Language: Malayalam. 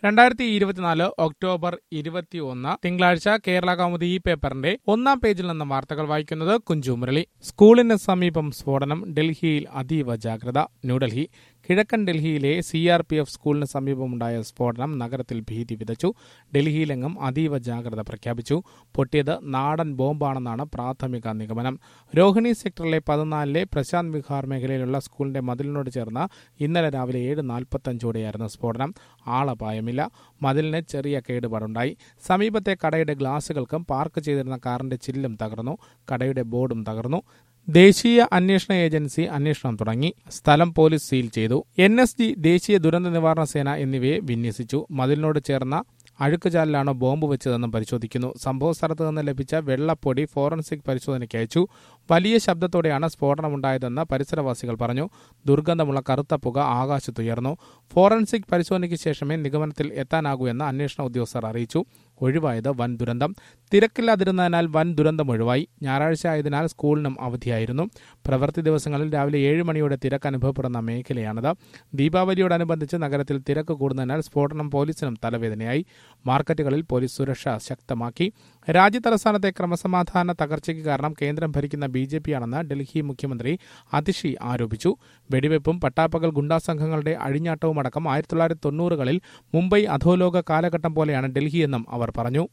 രണ്ടായിരത്തി ഇരുപത്തിനാല് ഒക്ടോബർ ഇരുപത്തിയൊന്ന് തിങ്കളാഴ്ച കേരള കൗമുദി ഈ പേപ്പറിന്റെ ഒന്നാം പേജിൽ നിന്ന് വാർത്തകൾ വായിക്കുന്നത് കുഞ്ചു മുരളി സ്കൂളിന് സമീപം സ്ഫോടനം ഡൽഹിയിൽ അതീവ ജാഗ്രത ന്യൂഡൽഹി കിഴക്കൻ ഡൽഹിയിലെ സി ആർ പി എഫ് സ്കൂളിന് സമീപമുണ്ടായ സ്ഫോടനം നഗരത്തിൽ ഭീതി വിതച്ചു ഡൽഹിയിലെങ്ങും അതീവ ജാഗ്രത പ്രഖ്യാപിച്ചു പൊട്ടിയത് നാടൻ ബോംബാണെന്നാണ് പ്രാഥമിക നിഗമനം രോഹിണി സെക്ടറിലെ പതിനാലിലെ പ്രശാന്ത് വിഹാർ മേഖലയിലുള്ള സ്കൂളിന്റെ മതിലിനോട് ചേർന്ന് ഇന്നലെ രാവിലെ ഏഴ് നാൽപ്പത്തഞ്ചോടെയായിരുന്നു സ്ഫോടനം ആളപായമില്ല മതിലിന് ചെറിയ കേടുപാടുണ്ടായി സമീപത്തെ കടയുടെ ഗ്ലാസുകൾക്കും പാർക്ക് ചെയ്തിരുന്ന കാറിന്റെ ചില്ലും തകർന്നു കടയുടെ ബോർഡും തകർന്നു ദേശീയ അന്വേഷണ ഏജൻസി അന്വേഷണം തുടങ്ങി സ്ഥലം പോലീസ് സീൽ ചെയ്തു എൻ എസ് ജി ദേശീയ ദുരന്ത നിവാരണ സേന എന്നിവയെ വിന്യസിച്ചു മതിലിനോട് ചേർന്ന അഴുക്കുചാലിലാണോ ബോംബ് വെച്ചതെന്നും പരിശോധിക്കുന്നു സംഭവ സ്ഥലത്ത് നിന്ന് ലഭിച്ച വെള്ളപ്പൊടി ഫോറൻസിക് പരിശോധനയ്ക്ക് അയച്ചു വലിയ ശബ്ദത്തോടെയാണ് സ്ഫോടനമുണ്ടായതെന്ന് പരിസരവാസികൾ പറഞ്ഞു ദുർഗന്ധമുള്ള കറുത്ത പുക ആകാശത്തുയർന്നു ഫോറൻസിക് പരിശോധനയ്ക്ക് ശേഷമേ നിഗമനത്തിൽ എത്താനാകൂ എന്ന് അന്വേഷണ ഉദ്യോഗസ്ഥർ അറിയിച്ചു ഒഴിവായത് വൻ ദുരന്തം തിരക്കില്ലാതിരുന്നതിനാൽ വൻ ദുരന്തം ഒഴിവായി ഞായറാഴ്ച ആയതിനാൽ സ്കൂളിനും അവധിയായിരുന്നു പ്രവൃത്തി ദിവസങ്ങളിൽ രാവിലെ ഏഴ് മണിയോടെ തിരക്ക് അനുഭവപ്പെടുന്ന മേഖലയാണിത് ദീപാവലിയോടനുബന്ധിച്ച് നഗരത്തിൽ തിരക്ക് കൂടുന്നതിനാൽ സ്ഫോടനം പോലീസിനും തലവേദനയായി മാർക്കറ്റുകളിൽ പോലീസ് സുരക്ഷ ശക്തമാക്കി രാജ്യതലസ്ഥാനത്തെ ക്രമസമാധാന തകർച്ചയ്ക്ക് കാരണം കേന്ദ്രം ഭരിക്കുന്ന ബി ജെ പിയാണെന്ന് ഡൽഹി മുഖ്യമന്ത്രി അതിഷി ആരോപിച്ചു വെടിവെപ്പും പട്ടാപ്പകൽ ഗുണ്ടാ സംഘങ്ങളുടെ അഴിഞ്ഞാട്ടവുമടക്കം ആയിരത്തി തൊള്ളായിരത്തി തൊണ്ണൂറുകളിൽ മുംബൈ അധോലോക കാലഘട്ടം പോലെയാണ് ഡൽഹിയെന്നും അവർ പറഞ്ഞു